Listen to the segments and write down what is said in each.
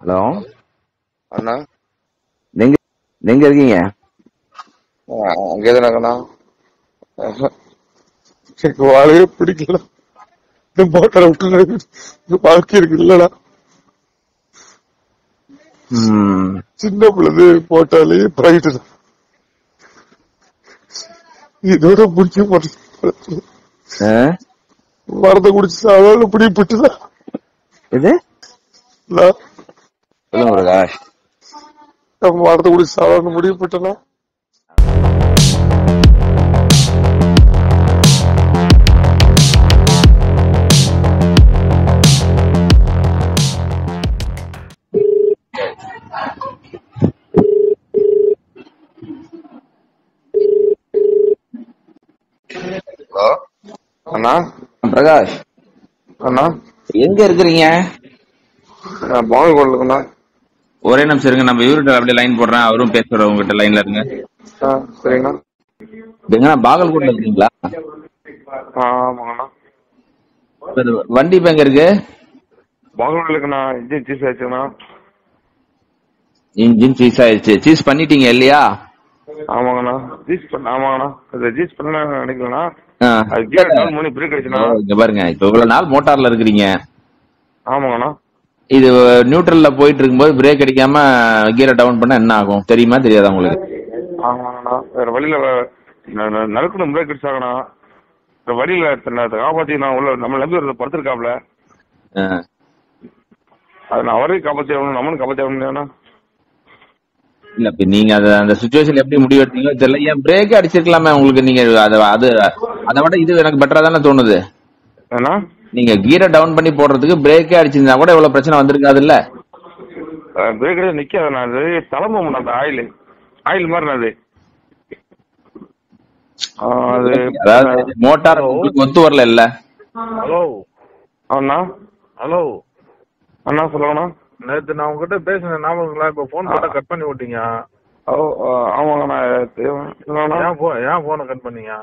Hello அண்ணா எங்க எங்க இருக்கீங்க அங்கேதான் அண்ணா எனக்கு வாழவே பிடிக்கல இந்த மோட்டரை விட்டு இந்த வாழ்க்கை இருக்கு இல்லடா ம், சின்ன பிள்ளை போட்டாலே பிரைட்டு தான் இதோட முடிக்க மாட்டேன் ஆ? மரத்தை குடிச்சு சாதாரண பிடிப்பட்டுதான் இது சொல்லுங்க பிரகாஷ் மரத்தை குடிச்சு சாதாரண முடிவுப்பட்டனா ஹலோ அண்ணா பிரகாஷ் அண்ணா எங்க இருக்கிறீங்க நான் பாகல் இருக்கேண்ணா ஒரே நிமிஷம் இருங்க நம்ம இவர்கிட்ட அப்படியே லைன் போடுறேன் அவரும் பேசுற உங்ககிட்ட லைன்ல இருங்க ஆ சரிங்கண்ணா எங்கன்னா பாகல்கோட்ல இருக்கீங்களா ஆ ஆமாங்கண்ணா சரி, வண்டி இப்ப எங்க இருக்கு பாகல் இருக்குண்ணா இன்ஜின் சீஸ் ஆச்சுண்ணா இன்ஜின் சீஸ் ஆயிடுச்சு சீஸ் பண்ணிட்டீங்க இல்லையா ஆமாங்கண்ணா ஜீஸ் பண்ண ஆமாங்கண்ணா அது ஜீஸ் பண்ண நினைக்கலண்ணா ஆ. அது கீழே நாலு மணி பிரேக் அடிச்சுண்ணா இங்க பாருங்க இப்ப இவ்வளவு நாள் மோட்டார்ல இருக்கிறீங்க ஆமாங்கண்ணா இது நியூட்ரல்ல போயிட்டு இருக்கும்போது பிரேக் அடிக்காம கியரை டவுன் பண்ணா என்ன ஆகும் தெரியுமா தெரியாதா உங்களுக்கு ஆமாங்கண்ணா வேற வழியில நறுக்கணும் பிரேக் அடிச்சாங்கண்ணா வேற வழியில தன்னை காப்பாத்தி நான் உள்ள நம்ம நம்பி ஒரு படுத்திருக்காப்ல ஆ. அது நான் அவரையும் காப்பாத்தி ஆகணும் நம்மளும் காப்பாத்தி ஆகணும் இல்ல இப்ப நீங்க அத அந்த சுச்சுவேஷன் எப்படி முடிவு எடுத்தீங்களோ தெரியல ஏன் பிரேக் அடிச்சிருக்கலாமே உங்களுக்கு நீங்க அத அது அதை விட இது எனக்கு பெட்டரா தானே தோணுது ஏன்னா நீங்க கீரை டவுன் பண்ணி போடுறதுக்கு பிரேக்கே அடிச்சிருந்தா கூட இவ்வளவு பிரச்சனை வந்திருக்காது இல்ல பிரேக் அடிச்சு நிக்காதுண்ணா அது தலைமும் அந்த ஆயில் ஆயில் மாதிரி அது ஆ, அது அதாவது மோட்டார் உங்களுக்கு ஒத்து வரல இல்ல ஹலோ அண்ணா ஹலோ அண்ணா சொல்லுங்கண்ணா நேத்து நான் உங்ககிட்ட பேசினேன் ஞாபகங்களா இப்ப போன் போட்டா கட் பண்ணி விட்டீங்க ஓ ஆ, ஆமாங்கண்ணா தேவை- என்னண்ணா ஏன் போ ஏன் போனை கட் பண்ணீங்க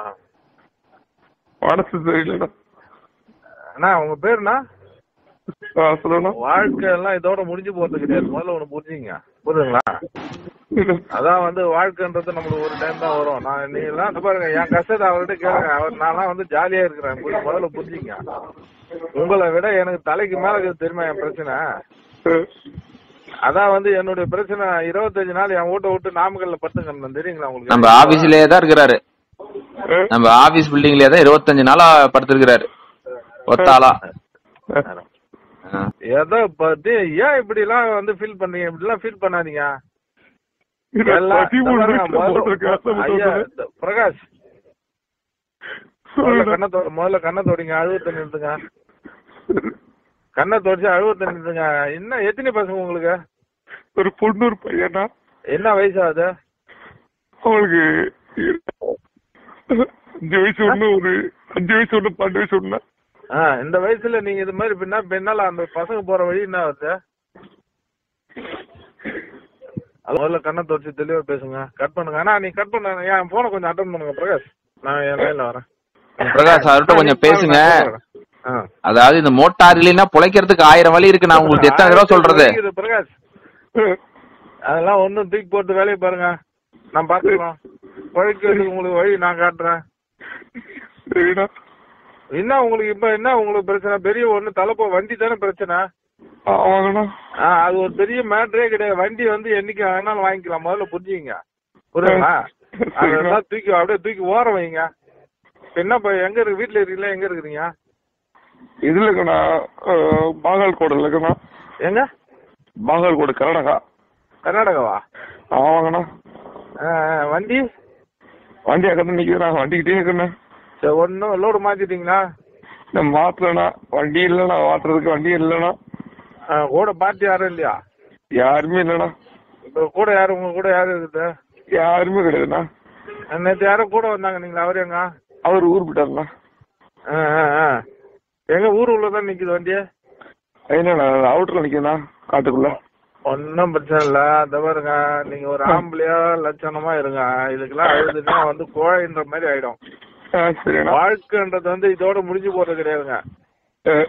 மனசு தெரியலண்ணா அண்ணா உங்க பேருண்ணா ஆ, சொல்லுங்கண்ணா வாழ்க்கை எல்லாம் இதோட முடிஞ்சு போறது கிடையாது முதல்ல ஒண்ணு புரிஞ்சுங்க புரியுதுங்களா அதான் வந்து வாழ்க்கைன்றது நம்மளுக்கு ஒரு டைம் தான் வரும் நான் நீ எல்லாம் இந்த பாருங்க என் கஷ்டத்தை அவர்கிட்ட கேளுங்க அவர் நான்லாம் வந்து ஜாலியா இருக்கிறேன் புரி- முதல்ல புரிஞ்சுங்க உங்களை விட எனக்கு தலைக்கு மேல இருக்குது தெரியுமா என் பிரச்சனை அதான் வந்து என்னுடைய பிரச்சனை இருபத்தஞ்சு நாள் என் வீட்டை விட்டு நாமக்கல்ல படுத்துங்க தெரியுங்களா உங்களுக்கு நம்ம ஆபீஸ்லயே தான் இருக்கிறாரு நம்ம ஆபீஸ் பில்டிங்லயே தான் இருபத்தஞ்சு நாளா படுத்திருக்கிறாரு ஒத்தாளா ஆ. எதை பத்தி ஏன் இப்படி எல்லாம் வந்து ஃபீல் பண்றீங்க இப்படி எல்லாம் ஃபீல் பண்ணாதீங்க எல்லாம் இந்த பாருங்க, முதல்ல- ஐயா, இந்த பிரகாஷ் முதல்ல கண்ணை தொ- முதல்ல கண்ணை தொடிங்க அழுவத்தை நிறுத்துங்க கண்ணை தொடச்சு அழுவத்தை நிறுத்துங்க என்ன எத்தனை பசங்க உங்களுக்கு ஒரு பொண்ணு ஒரு பையனா என்ன வயசு ஆகுது அவளுக்கு அஞ்சு வயசு ஒண்ணு ஒரு அஞ்சு வயசு ஒண்ணு பன்னெண்டு வயசு ஒண்ணு ஆ, இந்த வயசுல நீங்க இது மாதிரி பின்னா பின்னால அந்த பசங்க போற வழி என்ன ஆகுது அது முதல்ல கண்ணை தொடச்சு தெளிவா பேசுங்க கட் பண்ணுங்க அண்ணா நீ கட் பண்ண என் போனை கொஞ்சம் அட்டன் பண்ணுங்க பிரகாஷ் நான் என் லைன்ல வரேன் பிரகாஷ் அவர்கிட்ட கொஞ்சம் பேசுங்க ஆ. அதாவது இந்த மோட்டார் இல்லைன்னா பொழைக்கிறதுக்கு ஆயிரம் வழி இருக்கு நான் உங்களுக்கு எத்தனை தடவை சொல்றது புரியுது, பிரகாஷ் அதெல்லாம் ஒண்ணும் தூக்கி போட்டு வேலையை பாருங்க நான் பாத்துக்கலாம் பழைக்கிறதுக்கு உங்களுக்கு வழி நான் காட்டுறேன் சரிடா என்ன உங்களுக்கு இப்ப என்ன உங்களுக்கு பிரச்சனை பெரிய ஒண்ணு தலைப்போ வண்டி தானே பிரச்சனை ஆமாங்கண்ணா ஆ, அது ஒரு பெரிய மேட்டரே கிடையாது வண்டி வந்து என்னைக்கு வேணாலும் வாங்கிக்கலாம் முதல்ல புரிஞ்சுங்க புரியுங்களா அதெல்லாம் தூக்கி அப்படியே தூக்கி ஓர வைங்க இப்ப என்னப்பா எங்க இருக்கு வீட்டுல இருக்கீங்களா எங்க இருக்கிறீங்க இதுல இருக்கண்ணா பாகல்கோடு இருக்கண்ணா எங்க பாகல்கோடு கர்நாடகா கர்நாடகாவா ஆமாங்கண்ணா ஆ, ஆ, வண்டி வண்டி அக்கத்துல நிக்கிறேன் வண்டிக்கிட்டே இருக்கண்ணா சரி ஒன்னும் லோடு மாத்திட்டீங்களா நான் மாத்தலண்ணா வண்டி இல்லைண்ணா மாத்துறதுக்கு வண்டி இல்லைண்ணா ஆ, கூட பார்ட்டி யாரும் இல்லையா யாருமே இல்லைண்ணா இப்ப கூட யாரு உங்க கூட யாரு இருக்குது யாருமே கிடையாதுண்ணா நேத்து யாரும் கூட வந்தாங்க நீங்களா அவர் எங்க அவர் ஊர் போயிட்டாருண்ணா ஆ, ஆ, ஆ. எங்க ஊர் உள்ளதான் நிக்குது வண்டி என்னண்ணா அவுட்டர்ல நிக்கிறேண்ணா காட்டுக்குள்ள ஒன்னும் பிரச்சனை இல்ல இந்த பாருங்க நீங்க ஒரு ஆம்பளையா லட்சணமா இருங்க இதுக்கெல்லாம் அழுதுன்னா வந்து கோழைன்ற மாதிரி ஆயிடும் ஆ, சரிண்ணா வாழ்க்கைன்றது வந்து இதோட முடிஞ்சு போறது கிடையாதுங்க ஆ,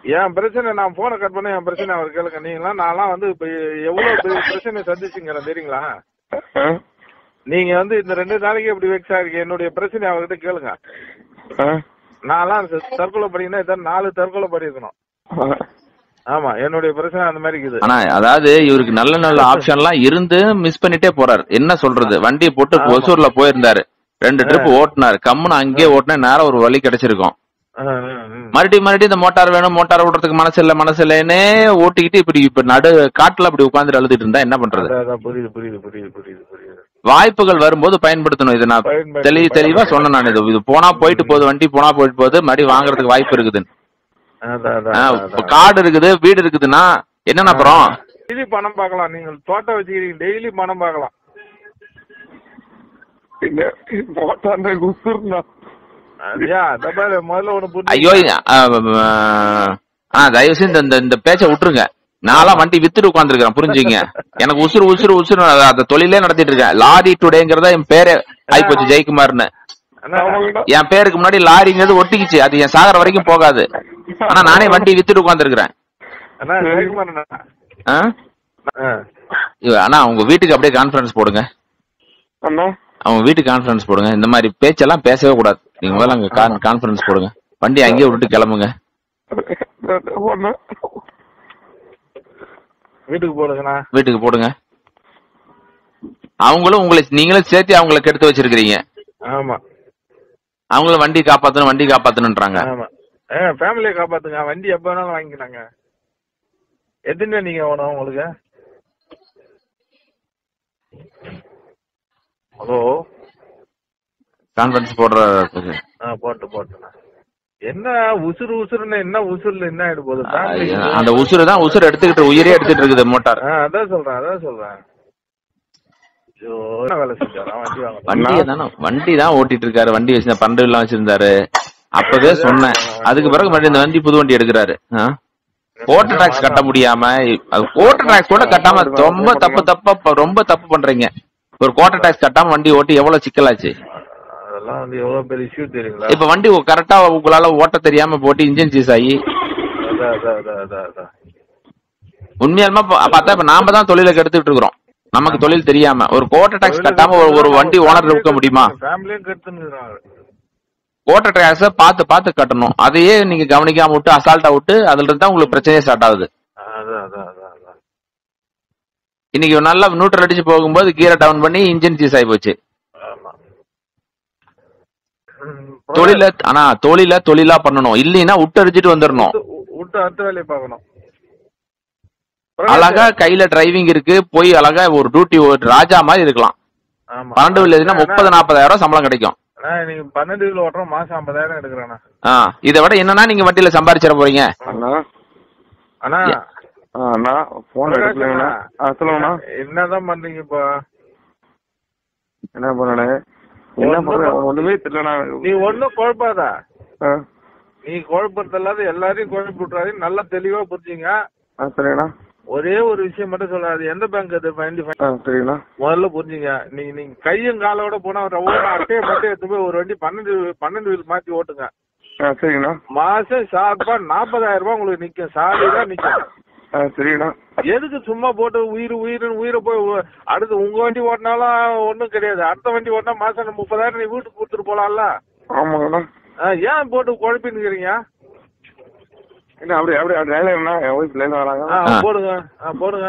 என் பிரச்சனை நான் போனை கட் பண்ண என் பிரச்சனை அவர் கேளுங்க நீங்களாம் நான்லாம் வந்து இப்ப எவ்வளவு பெரிய பிரச்சனை சந்திச்சுங்கிறேன் தெரியுங்களா ஆ? நீங்க வந்து இந்த ரெண்டு நாளைக்கு இப்படி வெக்ஸ் ஆகிருக்கீங்க என்னுடைய பிரச்சனை அவர்கிட்ட கேளுங்க ஆ? நான்லாம் த- தற்கொலை பண்ணிங்கன்னா இதான் நாலு தற்கொலை பண்ணிருக்கணும் ஆ. ஆமா என்னுடைய பிரச்சனை அந்த மாதிரி இருக்குது ஆனா அதாவது இவருக்கு நல்ல நல்ல ஆப்ஷன் எல்லாம் இருந்து மிஸ் பண்ணிட்டே போறாரு என்ன சொல்றது வண்டியை போட்டு ஆமா. ஒசூர்ல போயிருந்தாரு ரெண்டு ட்ரிப் ஓட்டினாரு கம்முன்னு அங்கேயே ஓட்டினா நேரம் ஒரு வழி கிடைச்சிருக்கும் ஆ, ஆ, ஆ. மறுபடியும் மறுபடியும் இந்த மோட்டார் வேணும் மோட்டார் விடுறதுக்கு மனசு இல்ல மனசு இல்லைன்னே ஓட்டிக்கிட்டு இப்படி இப்ப நடு காட்டுல அப்படி உட்கார்ந்துட்டு அழுதுட்டு இருந்தா என்ன பண்றது அதான், அதான், புரியுது புரியுது புரியுது புரியுது புரியுது வாய்ப்புகள் வரும்போது பயன்படுத்தணும் இது நான் பயன்படுத்தி- தெளிவு தெளிவா சொன்னேன் நான் இது இது போனா போயிட்டு போகுது வண்டி போனா போயிட்டு போகுது மறுபடியும் வாங்குறதுக்கு வாய்ப்பு இருக்குது அதான், அதான், ஆ, அதான், இப்ப அதான். காடு இருக்குது வீடு இருக்குதுன்னா என்னென்ன அப்புறம் டெய்லி பணம் பார்க்கலாம் நீங்கள் தோட்டம் வச்சுக்கிறீங்க டெய்லி பணம் பார்க்கலாம் இல்ல மோட்டார் குசுர்னா ஐயா இந்த பாரு முதல்ல ஒண்ணு புரிஞ்சு ஐயோ ஆ, ஆ தயவு செஞ்சு இந்த- இந்த இந்த பேச்சை விட்டுருங்க நான்லாம் வண்டி வித்துட்டு உட்காந்துருக்கேன் புரிஞ்சுங்க எனக்கு உசுறு உசுறு உசுறு நான் அந்த தொழிலே நடத்திட்டு இருக்கேன் லாரி டுடேங்கிறதா என் பேரே ஆயிப்போச்சு ஜெயக்குமார்னு அண்ணா, என் பேருக்கு முன்னாடி லாரிங்கிறது ஒட்டிக்கிச்சு அது என் சாகர வரைக்கும் போகாது ஆனா நானே வண்டி வித்துட்டு உட்காந்துருக்கிறேன் அண்ணா ஜெயக்குமார் அண்ணா. ஆ. ஆனா உங்க வீட்டுக்கு அப்படியே கான்ஃபரன்ஸ் போடுங்க அண்ணா அவங்க வீட்டுக்கு கான்ஃபரன்ஸ் போடுங்க இந்த மாதிரி பேச்செல்லாம் பேசவே கூடாது நீங்க முதல்ல அங்க கான்ஃபரன்ஸ் போடுங்க வண்டி அங்கேயே விட்டுட்டு கிளம்புங்க ஒண்ணு வீட்டுக்கு போடுங்கண்ணா வீட்டுக்கு போடுங்க அவங்களும் உங்களை நீங்களும் சேர்த்து அவங்கள கெடுத்து வச்சிருக்கிறீங்க ஆமா அவங்களும் வண்டி காப்பாத்தணும் வண்டி காப்பாத்தணும்ன்றாங்க ஆமா ஏ ஃபேமிலியை காப்பாத்துங்க வண்டி எப்ப வேணாலும் வாங்கிக்கிறாங்க எத்தனை நீங்க வேணும் உங்களுக்கு ஹலோ கான்ஃபரன்ஸ் போடுற ஆ போட்டு போட்டுண்ணா என்ன உசுறு உசுறுன்னு என்ன உசுறுல என்ன ஆயிடு போகுது family ஐயா, அந்த உசுறு தான் உசுறு எடுத்துக்கிட்டு உயிரே எடுத்துட்டு இருக்குது மோட்டார் ஆ, அதான் சொல்றேன் அதான் சொல்றேன் ஐயோ, என்ன வேலை செஞ்சாரா வண்டி வாங்க வண்டி தானே வண்டி தான் ஓட்டிட்டு இருக்காரு வண்டி வச்சிருந்த பண்டு எல்லாம் வச்சிருந்தாரு அப்பவே சொன்னேன் அதுக்கு பிறகு மறுபடியும் இந்த வண்டி புது வண்டி எடுக்கிறாரு கோட்டர் டாக்ஸ் கட்ட முடியாம அது கோட்டர் டாக்ஸ் கூட கட்டாம ரொம்ப தப்பு தப்பா ரொம்ப தப்பு பண்றீங்க ஒரு கோட்டர் டாக்ஸ் கட்டாம வண்டி ஓட்டி எவ்வளவு சிக்கலாச்சு அதெல்லாம் வந்து எவ்வளவு பெரிய இஷ்யூ தெரியுங்களா இப்ப வண்டி கரெக்டா உங்களால ஓட்ட தெரியாம போட்டு இன்ஜின் சீஸ் ஆகி அதான் அதான் அதான் அதான் அதான் உண்மையாலுமா பா- பார்த்தா இப்ப நாம தான் தொழிலை கெடுத்துட்டு இருக்கிறோம் நமக்கு தொழில் தெரியாம ஒரு கோட்டர் டாக்ஸ் கட்டாம ஒரு- ஒரு வண்டி ஓனர் இருக்க முடியுமா ஃபேமிலியும் கெடுத்துன்னு கோட்டர் டாக்ஸ பார்த்து பார்த்து கட்டணும் அதையே நீங்க கவனிக்காம விட்டு அசால்ட்டா விட்டு அதுல இருந்தா உங்களுக்கு பிரச்சனையே ஸ்டார்ட் ஆகுது அதான் அதான் அதான் அதான் இன்னைக்கு நல்லா நியூட்ரல் அடிச்சு போகும்போது கீரை டவுன் பண்ணி இன்ஜின் சீஸ் ஆகி போச்சு ஆமா ம், தொழில ஆனா தொழில தொழிலா பண்ணணும் இல்லைன்னா விட்டு அடிச்சிட்டு வந்துடணும் விட்டு- விட்டு அடுத்த வேலையை பார்க்கணும் அழகா கையில டிரைவிங் இருக்கு போய் அழகா ஒரு டியூட்டி ராஜா மாதிரி இருக்கலாம் ஆமா பன்னெண்டு வில்லேஜ்னா முப்பது நாற்பதாயிரம் ரூபாய் சம்பளம் கிடைக்கும் அண்ணா, நீங்க பன்னெண்டு கிலோ ஓட்டுறோம் மாசம் ஐம்பதாயிரம் எடுக்கிறேண்ணா ஆ இதை விட என்னன்னா நீங்க வண்டியில சம்பாரிச்சிட போறீங்க அண்ணா அண்ணா ஆ, அண்ணா போன் எடுக்கலங்கண்ணா ஆ சொல்லுங்கண்ணா என்னதான் பண்றீங்க இப்போ என்ன பண்ணனே என்ன பண்றேன் ஒண்ணுமே தெரியலண்ணா நீ ஒண்ணும் குழப்பாத ஆ, நீ குழப்பறது இல்லாத எல்லாரையும் குழப்பி விட்டுறாரு நல்லா தெளிவா புரிஞ்சுங்க ஆ சரிங்கண்ணா ஒரே ஒரு விஷயம் மட்டும் சொல்லாது எந்த பேங்க் அது ஃபைண்ட் ஆ சரிங்கண்ணா முதல்ல புரிஞ்சுங்க நீங்க நீங்க கையும் காலோட போனா ஒரு ஒரு அட்டையை மட்டும் எடுத்து போய் ஒரு வண்டி பன்னெண்டு பன்னெண்டு வீல் மாத்தி ஓட்டுங்க ஆ சரிங்கண்ணா மாசம் ஷார்ப்பா நாற்பதாயிரம் ரூபாய் உங்களுக்கு நிக்கும் சாலிதான் நிக்கும் ஆ சரிங்கண்ணா எதுக்கு சும்மா போட்டு உயிர் உயிர்னு உயிரை போய் உ- அடுத்து உங்க வண்டி ஓட்டினாலும் ஒண்ணும் கிடையாது அடுத்த வண்டி ஓட்டினா மாசம் முப்பதாயிரம் நீ வீட்டுக்கு கொடுத்துட்டு போலாம்ல ஆமாங்கண்ணா ஆ, ஏன் போட்டு குழப்பின்னுக்கிறீங்க என்ன அப்படி அப்படி அப்படி லைன்லண்ணா என் ஒய்ஃப் லைன்ல வராங்க ஆ, ஆ. போடுங்க ஆ, போடுங்க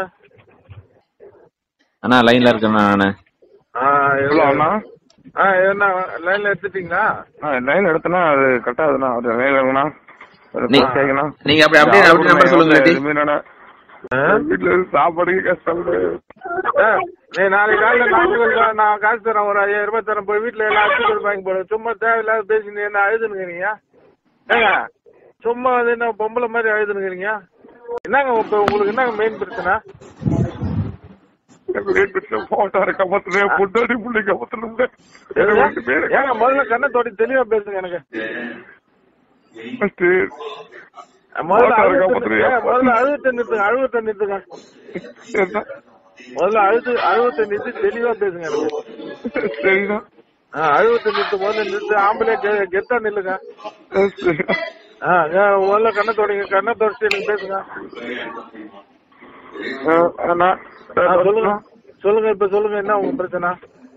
அண்ணா லைன்ல இருக்கேன் நானு ஆ, ஹலோ அண்ணா ஆ, என்ன லைன்ல எடுத்துட்டீங்களா ஆ லைன் எடுத்தனா அது கரெக்டா அதுண்ணா அது லைன்ல இருக்குண்ணா அது நீ- கேக்குண்ணா நீங்க அப்படி அப்படியே அப்படி நம்பர் சொல்லுங்க இல்லாட்டி. எதுவுமே ஆ? வீட்டுல இருந்து சாப்பாடுக்கு கஷ்டம் ஆ, நீ நாளைக்கு காலையில நாட்டுகள் நான் காசு தரேன் ஒரு ஐயாயிரம் ரூபாய் தரேன் போய் வீட்டுல எல்லாம் அச்சுக்கள் வாங்கி போடுறேன் சும்மா தேவையில்லாத பேசி நீ என்ன அழுதுனுக்கிறீங்க ஏங்க சும்மா அது என்ன பொம்பளை மாதிரி அழுதுனுக்கிறீங்க என்னங்க இப்ப உங்களுக்கு என்னங்க மெயின் பிரச்சனை போட்டாரு கமத்துல பொட்டாடி புள்ளி கமத்துல ஏங்க முதல்ல கண்ணை தொடி தெளிவா பேசுங்க எனக்கு முதல்ல மோட்டார் அழுத்த கம்பத்துல ஏங்க, முதல்ல அழுத்த நிறுத்துங்க அழுவத்தை நிறுத்துங்க முதல்ல அழுது அழுவத்தை நிறுத்தி தெளிவா பேசுங்க எனக்கு சரிண்ணா ஆ, அழுவத்தை நிறுத்து முதல்ல நிறுத்து ஆம்பளை கெ- கெத்தா நில்லுங்க ஆ ஏன் முதல்ல கண்ணை தொடங்க கண்ணை தொடச்சு எனக்கு பேசுங்க அஹ், அண்ணா ஆ, சொல்லுங்க சொல்லுங்க இப்ப சொல்லுங்க என்ன உங்க பிரச்சனை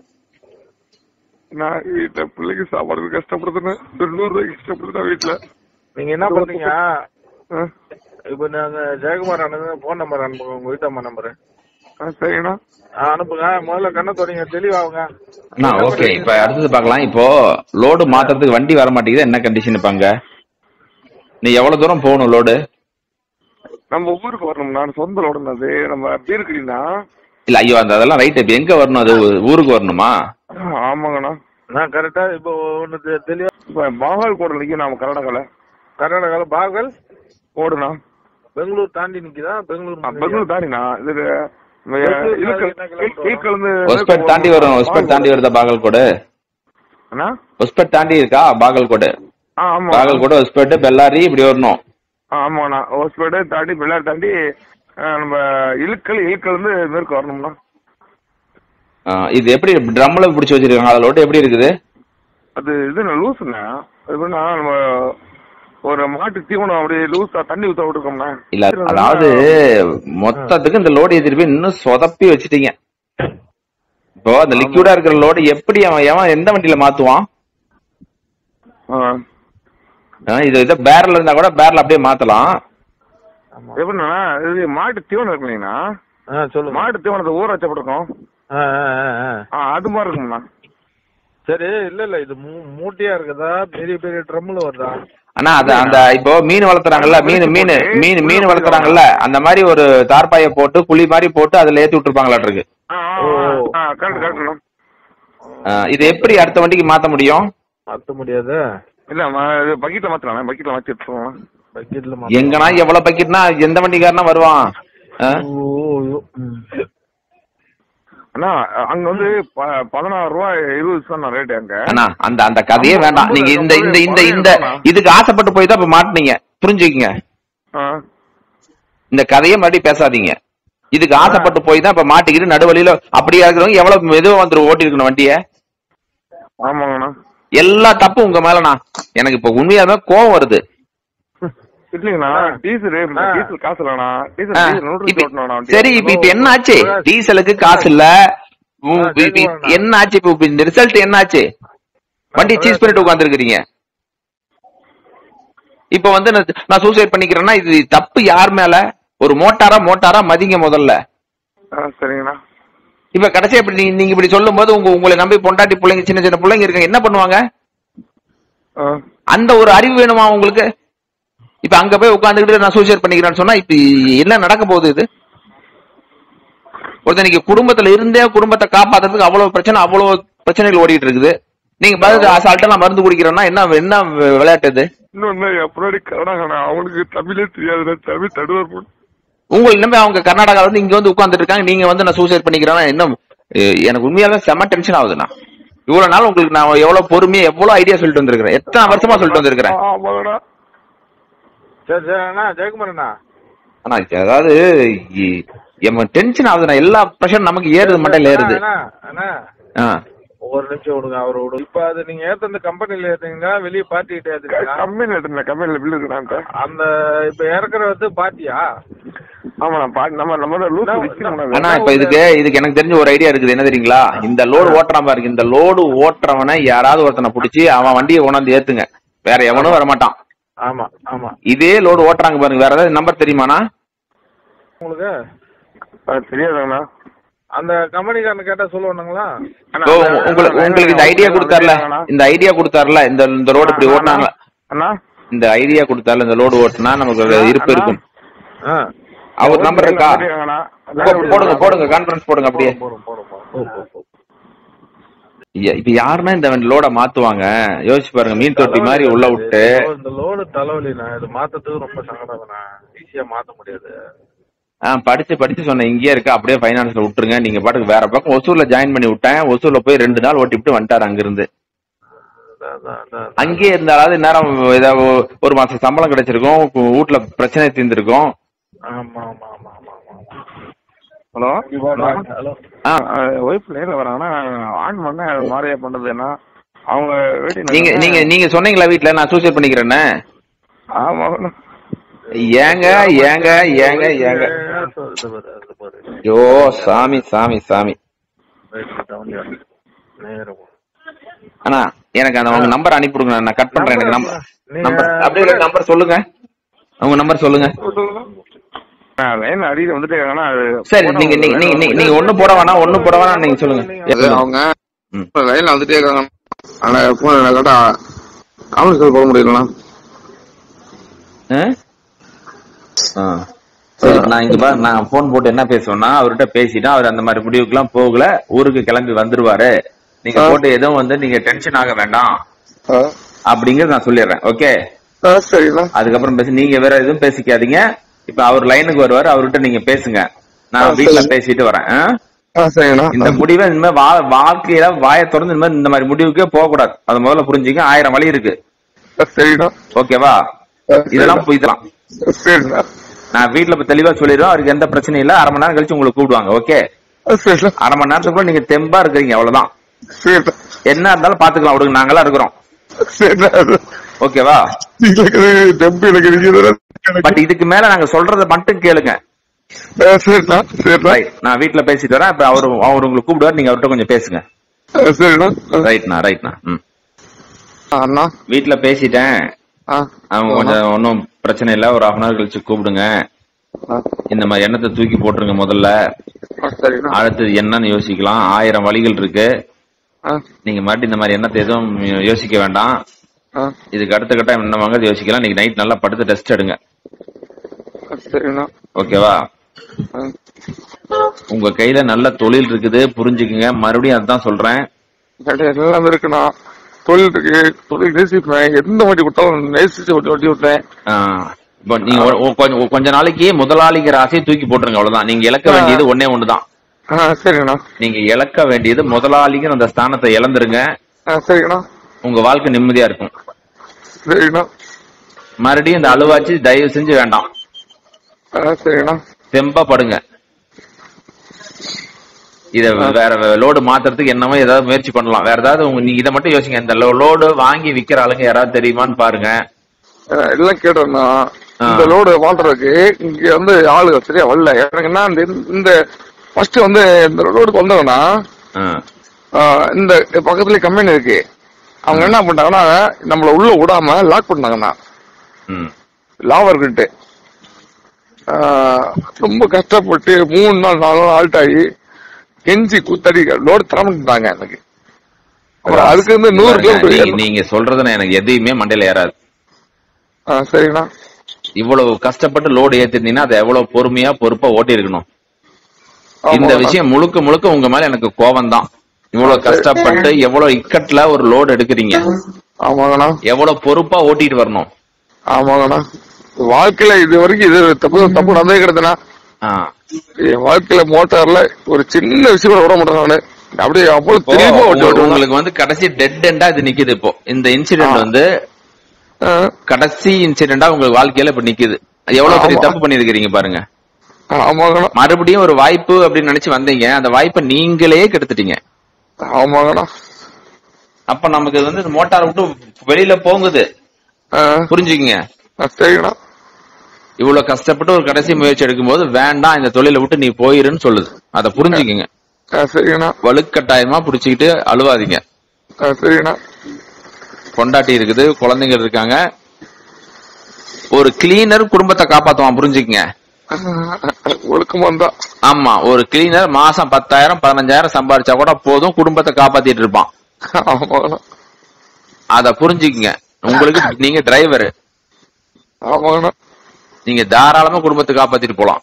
நான் வீட்டுல பிள்ளைக்கு சாப்பாடுக்கு கஷ்டப்படுத்துனேன் ஒரு நூறு ரூபாய்க்கு கஷ்டப்படுத்துறேன் வீட்டுல நீங்க என்ன பண்றீங்க அஹ், இப்ப நாங்க ஜெயக்குமார் அண்ணன் போன் நம்பர் அனுப்புங்க உங்க வீட்டம்மா நம்பரு அஹ், சரிண்ணா அனுப்புங்க முதல்ல கண்ணை தொடங்க தெளிவாகுங்க அண்ணா ஓகே இப்ப அடுத்தது பார்க்கலாம் இப்போ லோடு மாத்துறதுக்கு வண்டி வர மாட்டேங்குது என்ன கண்டிஷன் இருப்பாங்க நீ எவ்வளவு தூரம் போகணும் லோடு நம்ம ஊருக்கு வரணும் நான் சொந்த லோடு அது நம்ம பீர்க்கடினா இல்ல ஐயோ அந்த அதெல்லாம் ரைட் இப்ப எங்க வரணும் அது ஊருக்கு வரணுமா ஆமாங்கண்ணா நான் கரெக்டா இப்போ ஒண்ணு தெ- தெளிவா இப்ப பாகால் கோடு நிக்க நாம கர்நாடகால கர்நாடகால பாகல் கோடுண்ணா பெங்களூர் தாண்டி நிக்குதா பெங்களூர் ஆ, பெங்களூர் தாண்டிண்ணா இது நம்ம பெங்களூர் இழுக்கல் என்ன கிலோமீட்டர் இழுக்கல் வந்து ஒஸ்பெட் தாண்டி வரும் ஒஸ்பெட் தாண்டி வருதா பாகல்கோடு அண்ணா ஒஸ்பெட் தாண்டி இருக்கா பாகல்கோடு ஆ ஆமா பாகல்கோடு ஒஸ்பெட் பெல்லாரி இப்படி வரணும் ஆ, ஆமாண்ணா ஹோஸ்பேடு தாண்டி பெல்லார் தாண்டி ஆ, நம்ம இழுக்கல் இழுக்கல் வந்து மேற்கு வரணும்ண்ணா ஆ, இது எப்படி ட்ரம்ல பிடிச்சி வச்சிருக்காங்க அதுல லோடு எப்படி இருக்குது அது இது லூசுண்ணா அது எப்படின்னா நம்ம ஒரு மாட்டு தீவனம் அப்படியே லூஸா தண்ணி ஊத்த விட்டுருக்கோம்ண்ணா இல்ல அதாவது மொத்தத்துக்கு இந்த லோடு ஏத்திட்டு போய் இன்னும் சொதப்பி வச்சிட்டீங்க இப்போ அந்த லிக்விடா இருக்கிற லோடு எப்படி அவன் எவன் எந்த வண்டியில மாத்துவான் ஆ. ஆ, இது இதை பேரல் இருந்தா கூட பேரல் அப்படியே மாத்தலாம் ஆமா எப்படின்னா இது மாட்டு தீவனம் இருக்கு இல்லைங்கண்ணா ஆ சொல்லுங்க மாட்டு தீவனத்தை ஊற வச்சப்பட்டிருக்கோம் ஆ, ஆ, ஆ, ஆ. ஆ அது மாதிரி இருக்கும்ண்ணா சரி இல்ல இல்ல இது மூ- மூட்டையா இருக்குதா பெரிய பெரிய ட்ரம்ல வருதா ஆனா அது அந்த இப்போ மீன் வளர்த்துறாங்கல்ல மீன் மீன் மீன் மீன் வளர்த்துறாங்கல்ல அந்த மாதிரி ஒரு தார்பாய போட்டு குழி மாதிரி போட்டு அதுல ஏத்தி விட்டுருப்பாங்களாட்டு ஆ ஓ. ஆ கரெக்ட் கரெக்ட்ண்ணா இது எப்படி அடுத்த வண்டிக்கு மாத்த முடியும் மாத்த முடியாது இல்ல ம- இது பக்கெட்ல மாத்தலாம் பக்கெட்ல மாத்தி எடுத்துருவோம் பக்கெட்ல எங்கனா எவ்வளவு பக்கெட்னா எந்த வண்டிக்காரனா வருவான் ஆ? அண்ணா அங்க வந்து ப- பதினாறு ரூபாய் இருபது தான் ரேட் அங்க அண்ணா அந்த அந்த கதையே வேண்டாம் நீங்க இந்த இந்த இந்த இந்த இதுக்கு ஆசைப்பட்டு போய் தான் இப்ப மாட்டினீங்க புரிஞ்சுக்கங்க ஆ. இந்த கதையே மறுபடியும் பேசாதீங்க இதுக்கு ஆசைப்பட்டு போய் தான் இப்ப மாட்டிக்கிட்டு நடுவழியில அப்படியா இருக்கிறவங்க எவ்வளவு மெதுவா வந்துரு ஓட்டி இருக்கணும் வண்டிய ஆமாங்கண்ணா எல்லா தப்பும் உங்க மேலண்ணா எனக்கு இப்ப உண்மையாவே கோவம் வருது இல்லைங்கண்ணா டீசல் ஆ. டீசல் காசு இல்லண்ணா டீசல் ஆ, டீசல் நூறு இப்ப- ஓட்டணும்ண்ணா சரி இப்ப இப்ப என்ன ஆச்சு டீசலுக்கு காசு இல்ல உ- ஆ, இப்ப- இப்ப கேக்குவாண்ணா. என்ன ஆச்சு இப்ப இப்ப இந்த ரிசல்ட் என்ன ஆச்சு வண்டி சீஸ் பண்ணிட்டு உட்காந்துருக்கீங்க இப்ப வந்து நான் நான் சூசைட் பண்ணிக்கிறேன்னா இது தப்பு யார் மேல ஒரு மோட்டாரா மோட்டாரா மதிங்க முதல்ல ஆ, சரிங்கண்ணா இப்ப கடைசியா இப்படி நீங்க- நீங்க இப்படி சொல்லும் போது உங்க உங்களை நம்பி பொண்டாட்டி பிள்ளைங்க சின்ன சின்ன பிள்ளைங்க இருக்காங்க என்ன பண்ணுவாங்க ஆ. அந்த ஒரு அறிவு வேணுமா உங்களுக்கு இப்ப அங்க போய் உட்காந்துக்கிட்டு நான் சூசைட் பண்ணிக்கிறேன்னு சொன்னா இப்ப என்ன நடக்க போகுது இது ஒருத்தர் நீங்க குடும்பத்துல இருந்தே குடும்பத்தை காப்பாத்துறதுக்கு அவ்வளவு பிரச்சனை அவ்வளவு பிரச்சனைகள் ஓடிட்டு இருக்குது நீங்க பதில் அசால்ட்டா நான் மருந்து குடிக்கிறேன்னா என்ன என்ன விளையாட்டு இது இன்னொன்னு எப்படி கர்நாடகா அவனுக்கு தமிழே தெரியாதுண்ணா தமிழ் தடுவார் போட்டு உங்களை நம்பி அவங்க கர்நாடகால வந்து இங்க வந்து உட்கார்ந்துட்டு இருக்காங்க நீங்க வந்து நான் சூசைட் பண்ணிக்கிறேன்னா இன்னும் எ- எனக்கு உண்மையாவே செம டென்ஷன் ஆகுதுண்ணா இவ்வளவு நாள் உங்களுக்கு நான் எவ்வளவு பொறுமையா எவ்வளவு ஐடியா சொல்லிட்டு வந்திருக்கிறேன் எத்தனை வருஷமா சொல்லிட்டு வந்திருக்கிறேன் ஆமாங்கண்ணா சரி சரி அண்ணா ஜெயக்குமார் அண்ணா ஆனா இது அதாவது இ- எம்ம டென்ஷன் ஆகுதுண்ணா எல்லா ப்ரெஷர் நமக்கு ஏறுது மண்டையில ஏறுது அண்ணா அண்ணா ஆ. ஒரு நிமிஷம் விடுங்க அவர் விடுங்க இப்ப அது நீங்க ஏத்த அந்த கம்பெனில ஏத்தீங்களா வெளிய பார்ட்டி கிட்ட ஏத்துறீங்களா கம்பெனில எடுத்துருந்தேன் கம்பெனில பில் இருக்குண்ணா அந்த இப்ப இறக்குற வந்து பார்ட்டியா ஆமாண்ணா பா நம்ம நம்ம லூஸ் நான் விற்கணும் ஆனா இப்ப இதுக்கு இதுக்கு எனக்கு தெரிஞ்ச ஒரு ஐடியா இருக்குது என்ன தெரியுங்களா இந்த லோடு ஓட்டுறான் பாருங்க இந்த லோடு ஓட்டுறவனை யாராவது ஒருத்தனை புடிச்சு அவன் வண்டியை கொண்டாந்து ஏத்துங்க வேற எவனும் வர மாட்டான் ஆமா ஆமா இதே லோடு ஓட்டுறாங்க பாருங்க வேற ஏதாவது நம்பர் தெரியுமாண்ணா உங்களுக்கு தெரியாதுங்கண்ணா அந்த கம்பெனிக்காரன் கேட்டா சொல்லுவானுங்களா இப்போ உங்களுக்கு உங்களுக்கு இந்த ஐடியா கொடுத்தாருல இந்த ஐடியா கொடுத்தாருல இந்த இந்த ரோடு இப்படி ஓட்டினாங்க அண்ணா இந்த ஐடியா கொடுத்தாருல இந்த லோடு ஓட்டுனா நமக்கு ஒரு இருப்பு இருக்கும் ஆ அவர் நம்பர் இருக்கா தெரியாதுங்கண்ணா. போ- போடுங்க போடுங்க கான்ஃபரன்ஸ் போடுங்க அப்படியே போறோம் போறோம் போறோம் போ, போ, போ. ஐயா, இப்ப யாருன்னா இந்த லோட மாத்துவாங்க யோசிச்சு பாருங்க மீன் தொட்டி மாதிரி உள்ள விட்டு இந்த லோடு தலைவலிண்ணா இது மாத்தத்துக்கு ரொம்ப சங்கடம்ண்ணா ஈஸியா மாத்த முடியாது ஆ படிச்சு படிச்சு சொன்னேன் இங்கேயே இருக்கு அப்படியே ஃபைனான்ஸ்ல விட்டுருங்க நீங்க பாட்டுக்கு வேற பக்கம் ஒசூர்ல ஜாயின் பண்ணி விட்டேன் ஒசூர்ல போய் ரெண்டு நாள் ஓட்டி விட்டு வந்துட்டாரு அங்கிருந்து அதான், அதான், அதான். அங்கேயே இருந்தாலாவது நேரம் ஏதாவது ஒரு மாசம் சம்பளம் கிடைச்சிருக்கும் கு- வீட்ல பிரச்சனை தீர்ந்திருக்கும் ஆமா ஆமா ஆமா ஆமா ஆமா ஹலோ ஹலோ ஆ, ஒய்ஃப் நேர்ல வராங்கன்னா ஆன் பண்ண மாதிரியா பண்றது என்ன அவங்க வீட்டு நீங்க நீங்க நீங்க சொன்னீங்களா வீட்ல நான் சூசைட் பண்ணிக்கிறேன்னு ஆமாங்கண்ணா ஏங்க ஏங்க ஏங்க ஏங்க இது பாரு, இது பாரு. ஐயோ சாமி சாமி சாமி Right, down here. நேரா போ. அண்ணா எனக்கு அந்த உங்க நம்பர் அனுப்பிவிடுங்க நான் கட் பண்றேன் எனக்கு நம்பர் நீங்க- நம்பர் அப்படியே நம்பர் சொல்லுங்க உங்க நம்பர் சொல்லுங்க லைன் அடியில் வந்துட்டே இருக்காங்கன்னா அது சரி நீங்க நீங்க நீங்க நீங்க- நீங்க ஒண்ணு போட வேணாம் ஒண்ணு போட வேணாம் நீங்க சொல்லுங்க அது அவங்க ம். லைன்ல வந்துட்டே இருக்காங்க ஆனா போன் கேட்டா காமெடி போட முடியலண்ணா ஆ? ஆ. சரி நான் இங்க பாரு நான் போன் போட்டு என்ன பேசுவேன்னா அவர்கிட்ட பேசிட்டா அவர் அந்த மாதிரி முடிவுக்குலாம் போகல ஊருக்கு கிளம்பி வந்துருவாரு நீங்க ஆ. போட்டு எதுவும் வந்து நீங்க டென்ஷன் ஆக வேண்டாம் ஆ. அப்படிங்கறது நான் சொல்லிடுறேன் ஓகே ஆ, சரிண்ணா அதுக்கப்புறம் பேசி நீங்க வேற எதுவும் பேசிக்காதீங்க இப்ப அவர் லைனுக்கு வருவாரு அவர்கிட்ட நீங்க பேசுங்க ஆ, நான் வீட்டுல சரி. பேசிட்டு வரேன் ஆ? ஆ சரிண்ணா இந்த முடிவை இனிமே வா- வாழ்க்கையில வாயை திறந்து இந்த மாதிரி இந்த மாதிரி முடிவுக்கே போக கூடாது அது முதல்ல புரிஞ்சுக்க ஆயிரம் வழி இருக்கு ஆ, சரிண்ணா ஓகேவா ஆ, இதெல்லாம் புரிதலாம் சரிண்ணா நான் வீட்டுல இப்ப தெளிவா சொல்லிடுவேன் அவருக்கு எந்த பிரச்சனையும் இல்ல அரை மணி நேரம் கழிச்சு உங்களுக்கு கூப்பிடுவாங்க ஓகே ஆ, சரிண்ணா அரை மணி நேரத்துக்குள்ள நீங்க தெம்பா இருக்கிறீங்க அவ்வளவுதான் சரிண்ணா என்ன இருந்தாலும் பாத்துக்கலாம் விடுங்க நாங்களாம் இருக்கிறோம் சரிண்ணா ஓகேவா எனக்கு டெம்பு எனக்கு இருக்குது பட் இதுக்கு மேல நாங்க சொல்றத மட்டும் கேளுங்க ஆ, சரிண்ணா சரிண்ணா ரைட் நான் வீட்டுல பேசிட்டு வரேன் இப்ப அவரு அவர் உங்களுக்கு கூப்பிடுவார் நீங்க அவர்கிட்ட கொஞ்சம் பேசுங்க ஆ, சரிண்ணா ஆ, ரைட்ண்ணா ரைட்ண்ணா ம் அண்ணா வீட்டுல பேசிட்டேன் ஆ அவங்க கொஞ்சம் ஒன்றும் பிரச்சனை இல்ல ஒரு ஹாஃப் அன் ஹவர் கழிச்சு கூப்பிடுங்க ஆ, இந்த மாதிரி எண்ணத்தை தூக்கி போட்டுருங்க முதல்ல ஆ, சரிண்ணா அடுத்தது என்னன்னு யோசிக்கலாம் ஆயிரம் வழிகள் இருக்கு ஆ நீங்க மறுபடியும் இந்த மாதிரி எண்ணத்தை எதுவும் யோசிக்க வேண்டாம் ஆ இதுக்கு அடுத்த கட்டம் என்ன வாங்க யோசிக்கலாம் நீங்க நைட் நல்லா படுத்து டெஸ்ட் எடுங்க ஆ, சரிண்ணா ஓகேவா ஆ, உங்க கையில நல்ல தொழில் இருக்குது புரிஞ்சுக்குங்க மறுபடியும் அதான் சொல்றேன் என்கிட்ட எல்லாமே இருக்குண்ணா தொழில் இருக்கு தொழில் நேசிப்பேன் எந்த வண்டி விட்டாலும் நேசிச்சு வண்டி வண்டி விட்டேன் ஆஹ், இப்போ நீங்க ஒரு- ஒரு கொஞ்ச- கொஞ்ச நாளைக்கு முதலாளிங்கிற ஆசையை தூக்கி போட்டுருங்க அவ்வளவுதான் நீங்க இழக்க வேண்டியது ஒன்னே ஒண்ணுதான் ஆ சரிண்ணா நீங்க இழக்க வேண்டியது முதலாளிங்கிற அந்த ஸ்தானத்தை இழந்துருங்க ஆ சரிண்ணா உங்க வாழ்க்கை நிம்மதியா இருக்கும் சரிண்ணா மறுபடியும் இந்த அழுவாச்சு தயவு செஞ்சு வேண்டாம் ஆ சரிண்ணா தெம்பா படுங்க இத வேற லோடு மாத்துறதுக்கு என்னமோ ஏதாவது முயற்சி பண்ணலாம் வேற ஏதாவது உங்க நீங்க இதை மட்டும் யோசிங்க இந்த லோடு வாங்கி விக்கிற ஆளுங்க யாராவது தெரியுமான்னு பாருங்க ஆ, எல்லாம் கேட்டேண்ணா ஆ. இந்த லோடு வாழ்றதுக்கு இங்க வந்து ஆளுங்க சரியா வரல எனக்கு என்ன இந்த இந்த ஃபர்ஸ்ட் வந்து இந்த லோடுக்கு வந்தவனா ஆ, இந்த பக்கத்துலயே கம்பெனி இருக்கு அவங்க என்ன பண்ணிட்டாங்கன்னா நம்மள உள்ள விடாம லாக் பண்ணாங்கண்ணா ம், லாவர்கிட்ட ரொம்ப கஷ்டப்பட்டு மூணு நாள் நாலு நாள் ஆல்ட் ஆகி கெஞ்சி கூத்தடி லோடு தரமாட்டாங்க எனக்கு அப்புறம் அதுக்கு வந்து நூறு பாருங்க, நீங்க- கிலோமீட்டர் நீங்க சொல்றதுல எனக்கு எதையுமே மண்டையில ஏறாது ஆ, சரிண்ணா இவ்வளவு கஷ்டப்பட்டு லோடு ஏத்திருந்தீங்கன்னா அதை எவ்வளவு பொறுமையா பொறுப்பா ஓட்டி இருக்கணும் இந்த ஆமாண்ணா. விஷயம் முழுக்க முழுக்க உங்க மேல எனக்கு கோவம் தான் இவ்வளவு கஷ்டப்பட்டு எவ்வளவு இக்கட்ல ஒரு லோடு எடுக்கிறீங்க ஆமாங்கண்ணா எவ்வளவு பொறுப்பா ஓட்டிட்டு வரணும் ஆமாங்கண்ணா வாழ்க்கையில இது வரைக்கும் இது தப்பு தப்பு நடந்தே கிடதுண்ணா ஆ. என் வாழ்க்கையில மோட்டார்ல ஒரு சின்ன விஷயம் கூட விட மாட்டேன் நானு அப்படியே அவ்வளவு இப்போ தெளிவா ஓட்டி உங்க- ஓட்டுவேன் உங்களுக்கு வந்து கடைசி டெட் எண்டா இது நிக்குது இப்போ இந்த இன்சிடென்ட் ஆ. வந்து ஆ, கடைசி இன்சிடென்டா உங்களுக்கு வாழ்க்கையில இப்ப நிக்குது எவ்வளவு பெரிய ஆமா. தப்பு பண்ணிருக்கீங்க பாருங்க ஆமாங்கண்ணா மறுபடியும் ஒரு வாய்ப்பு அப்படின்னு நினைச்சு வந்தீங்க அந்த வாய்ப்பை நீங்களே கெடுத்துட்டீங்க ஆமாங்கண்ணா அப்ப நமக்கு வந்து இந்த மோட்டார் விட்டு வெளியில போங்குது ஆ, புரிஞ்சுக்கங்க ஆ, சரிங்கண்ணா இவ்வளவு கஷ்டப்பட்டு ஒரு கடைசி முயற்சி எடுக்கும்போது வேண்டாம் இந்த தொழிலை விட்டு நீ போயிருன்னு சொல்லுது அதை புரிஞ்சுக்கங்க ஆ, சரிங்கண்ணா வலுக்கட்டாயமா புடிச்சுக்கிட்டு அழுவாதீங்க ஆ, சரிங்கண்ணா பொண்டாட்டி இருக்குது குழந்தைங்க இருக்காங்க ஒரு கிளீனர் குடும்பத்தை காப்பாத்துவான் புரிஞ்சுக்கங்க ஒழுக்கமா இருந்தா ஆமா ஒரு கிளீனர் மாசம் பத்தாயிரம் பதினஞ்சாயிரம் சம்பாதிச்சா கூட போதும் குடும்பத்தை காப்பாத்திட்டு இருப்பான் ஆமாங்கண்ணா அத புரிஞ்சுக்கங்க உங்களுக்கு நீங்க டிரைவர் ஆமாங்கண்ணா நீங்க தாராளமா குடும்பத்தை காப்பாத்திட்டு போலாம்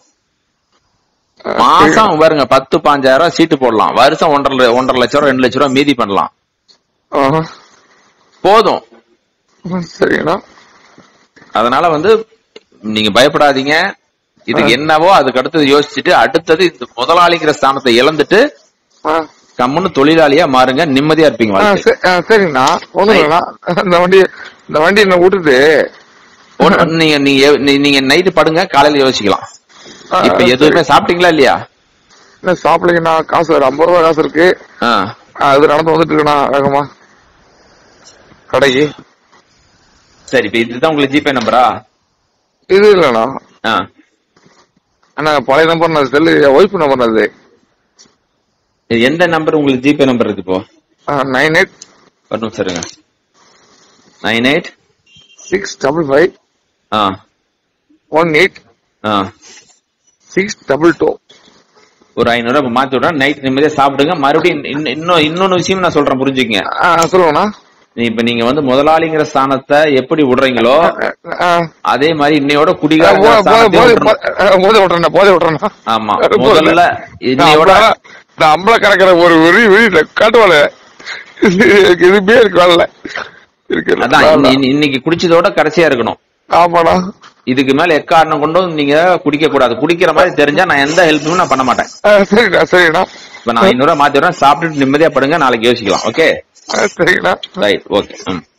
ஆ, மாசம் பாருங்க பத்து பாஞ்சாயிரம் சீட்டு போடலாம் வருஷம் ஒன்றரை ஒன்றரை லட்சம் ரூபா ரெண்டு லட்சம் ரூபா மீதி பண்ணலாம் ஆஹா. போதும் ம், சரிங்கண்ணா அதனால வந்து நீங்க பயப்படாதீங்க இதுக்கு என்னவோ அதுக்கு அடுத்தது யோசிச்சுட்டு அடுத்தது இந்த முதலாளிங்கிற ஸ்தானத்தை இழந்துட்டு ஆ. கம்முன்னு தொழிலாளியா மாறுங்க நிம்மதியா இருப்பீங்க ஆ, வாழ்க்கை சரி- ஆ, சரிங்கண்ணா ஒண்ணும் இல்லைண்ணா இந்த வண்டி இந்த வண்டி என்ன விட்டுட்டு ஒண்ணு- நீங்க நீங்க நீ- நீங்க நைட்டு படுங்க காலையில யோசிக்கலாம் ஆ, இப்ப சரி. எதுவுமே சாப்பிட்டீங்களா இல்லையா இன்னும் சாப்பிடலைங்கண்ணா காசு ஒரு ஐம்பது ரூபா காசு இருக்கு ஆ. ஆ, அது நடந்து வந்துட்டு இருக்குண்ணா வேகமா கடைக்கு சரி இப்ப இதுதான் உங்களுக்கு ஜிபே நம்பரா இது இல்லண்ணா ஆ அண்ணா பழைய நம்பர் நான் செல்லு ஒய்ஃப் நம்பர் அது இது எந்த நம்பர் உங்களுக்கு ஜிபே நம்பர் இருக்கு இப்போ நைன் எயிட் ஒரு நிமிஷம் இருங்க nine eight six double five ஆ ஒன் எயிட் ஆ சிக்ஸ் டபுள் டூ ஒரு ஐநூறு ரூபாய் மாத்தி விடுறேன் நைட் நிம்மதியா சாப்பிடுங்க மறுபடியும் இன்னும் இன்னும் இன்னொன்னு விஷயம் நான் சொல்றேன் புரிஞ்சுக்கங்க சொல்லுங்கண்ணா இப்ப நீங்க வந்து முதலாளிங்கிற ஸ்தானத்தை எப்படி விடுறீங்களோ ஆ. அதே மாதிரி இன்னையோட ஆ, குடிகார போ- போ- ஸ்தானத்தையும் போதை விட்டுறணும். போ- போதை விட்டுறேண்ணா போதை விட்டுறேண்ணா ஆமா போதை. முதல்ல நான் இன்னையோட அம்பளை- நான் அம்பளை கறக்கிற ஒரு வெறி வீட்டுல காட்டுவாள் எதுவுமே இருக்கு வரல இருக்கு அதான் இன்னி- இன்னி- இன்னைக்கு குடிச்சதோட கடைசியா இருக்கணும் ஆமாண்ணா இதுக்கு மேல எக்காரணம் கொண்டும் நீங்க குடிக்க கூடாது குடிக்கிற மாதிரி தெரிஞ்சா நான் எந்த ஹெல்ப்பும் நான் பண்ண மாட்டேன் ஆ, சரிண்ணா சரிண்ணா இப்ப நான் ஐநூறு ரூபாய் மாத்தி விடுறேன் சாப்பிட்டுட்டு நிம்மதியா படுங்க நாளைக்கு யோசிக்கலாம் ஓகே ஆ, சரிண்ணா ரைட் ஓகே ம்